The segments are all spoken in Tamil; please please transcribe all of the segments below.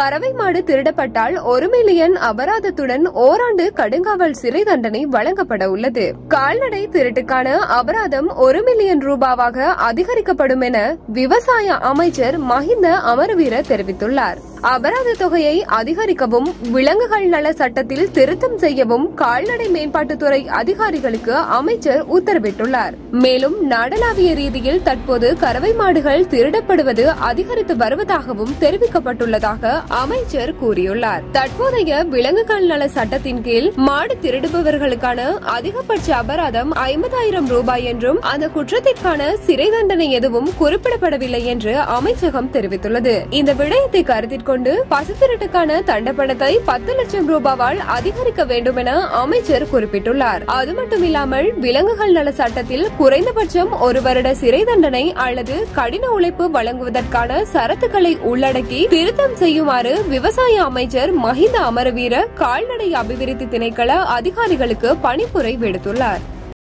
கறவை மாடு திருடப்பட்டால் ஒரு மில்லியன் அபராதத்துடன் ஓராண்டு கடுங்காவல் சிறை தண்டனை வழங்கப்பட உள்ளது கால்நடை திருட்டுக்கான அபராதம் ஒரு மில்லியன் ரூபாவாக அதிகரிக்கப்படும் என விவசாய அமைச்சர் மஹிந்த அமரவீர தெரிவித்துள்ளார் அபராத தொகையை அதிகரிக்கவும் விலங்குகள் நல சட்டத்தில் திருத்தம் செய்யவும் கால்நடை மேம்பாட்டுத்துறை அதிகாரிகளுக்கு அமைச்சர் உத்தரவிட்டுள்ளார் மேலும் நாடளாவிய ரீதியில் தற்போது கறவை மாடுகள் திருடப்படுவது அதிகரித்து வருவதாகவும் தெரிவிக்கப்பட்டுள்ளதாக அமைச்சர் கூறியுள்ளார் தற்போதைய விலங்குகள் நல சட்டத்தின் கீழ் மாடு திருடுபவர்களுக்கான அதிகபட்ச அபராதம் ஐம்பதாயிரம் ரூபாய் என்றும் அந்த குற்றத்திற்கான சிறை தண்டனை எதுவும் குறிப்பிடப்படவில்லை என்று அமைச்சகம் தெரிவித்துள்ளது இந்த விடயத்தை கருத்தில் கொண்டு பசுத்திருட்டுக்கான தண்டப்பணத்தை பத்து லட்சம் ரூபாவால் அதிகரிக்க வேண்டும் என அமைச்சர் குறிப்பிட்டுள்ளார் அது மட்டுமில்லாமல் விலங்குகள் நல சட்டத்தில் குறைந்தபட்சம் ஒரு வருட சிறை தண்டனை அல்லது கடின உழைப்பு வழங்குவதற்கான சரத்துக்களை உள்ளடக்கி திருத்தம் செய்யுமாறு விவசாய அமைச்சர் மஹிந்த அமரவீர கால்நடை அபிவிருத்தி திணைக்கள அதிகாரிகளுக்கு பணிப்புரை விடுத்துள்ளார்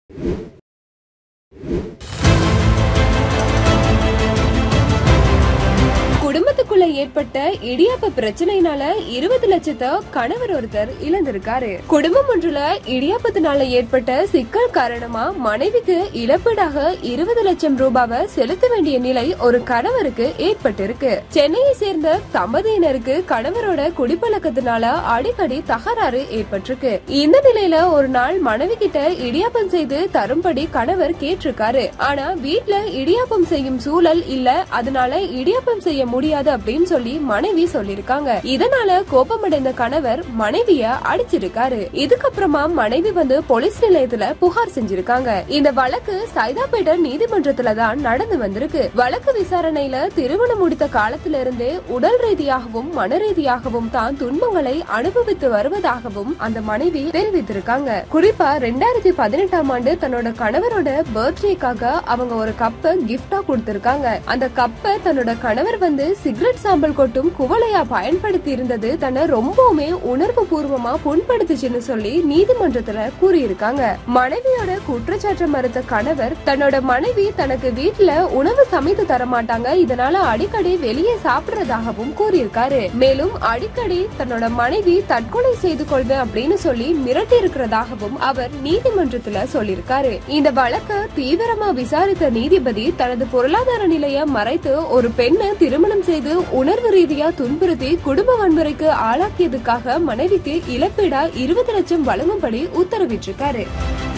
குடும்பத்துக்குள்ள ஏற்பட்ட இடியாப்ப பிரச்சனையினால இருபது லட்சத்தை கணவர் ஒருத்தர் இழந்திருக்காரு குடும்பம் ஒன்றுல இடியாப்பத்தினால ஏற்பட்ட சிக்கல் காரணமா மனைவிக்கு இழப்பீடாக இருபது லட்சம் ரூபாவை செலுத்த வேண்டிய நிலை ஒரு கணவருக்கு ஏற்பட்டிருக்கு சென்னையை சேர்ந்த தம்பதியினருக்கு கணவரோட குடிப்பழக்கத்தினால அடிக்கடி தகராறு ஏற்பட்டிருக்கு இந்த நிலையில ஒரு நாள் மனைவி கிட்ட இடியாப்பம் செய்து தரும்படி கணவர் கேட்டிருக்காரு ஆனா வீட்ல இடியாப்பம் செய்யும் சூழல் இல்ல அதனால இடியாப்பம் செய்ய முடியாது அப்படின்னு சொல்லி மனைவி சொல்லிருக்காங்க இதனால கோபமடைந்த கணவர் மனைவிய அடிச்சிருக்காரு இதுக்கப்புறமா மனைவி வந்து போலீஸ் நிலையத்துல புகார் செஞ்சிருக்காங்க இந்த வழக்கு சைதாப்பேட்டை நீதிமன்றத்துல தான் நடந்து வந்திருக்கு வழக்கு விசாரணையில திருமணம் முடித்த காலத்துல இருந்தே உடல் ரீதியாகவும் மன ரீதியாகவும் தான் துன்பங்களை அனுபவித்து வருவதாகவும் அந்த மனைவி தெரிவித்திருக்காங்க குறிப்பா ரெண்டாயிரத்தி பதினெட்டாம் ஆண்டு தன்னோட கணவரோட பர்த்டேக்காக அவங்க ஒரு கப்பை கிஃப்டா கொடுத்திருக்காங்க அந்த கப்பை தன்னோட கணவர் வந்து சிகரெட் சாம்பல் கொட்டும் குவளையா பயன்படுத்தி இருந்தது தன்னை ரொம்பவுமே உணர்வு பூர்வமா புண்படுத்துச்சுன்னு சொல்லி நீதிமன்றத்துல கூறியிருக்காங்க மனைவியோட குற்றச்சாட்டை மறுத்த கணவர் தன்னோட மனைவி தனக்கு வீட்டுல உணவு சமைத்து தர மாட்டாங்க இதனால அடிக்கடி வெளியே சாப்பிடுறதாகவும் கூறியிருக்காரு மேலும் அடிக்கடி தன்னோட மனைவி தற்கொலை செய்து கொள்வேன் அப்படின்னு சொல்லி மிரட்டி இருக்கிறதாகவும் அவர் நீதிமன்றத்துல சொல்லியிருக்காரு இந்த வழக்க தீவிரமா விசாரித்த நீதிபதி தனது பொருளாதார நிலையை மறைத்து ஒரு பெண்ணை திருமணம் செய்து உணர்வு ரீதியா துன்புறுத்தி குடும்ப வன்முறைக்கு ஆளாக்கியதுக்காக மனைவிக்கு இழப்பீடா இருபது லட்சம் வழங்கும்படி உத்தரவிட்டிருக்காரு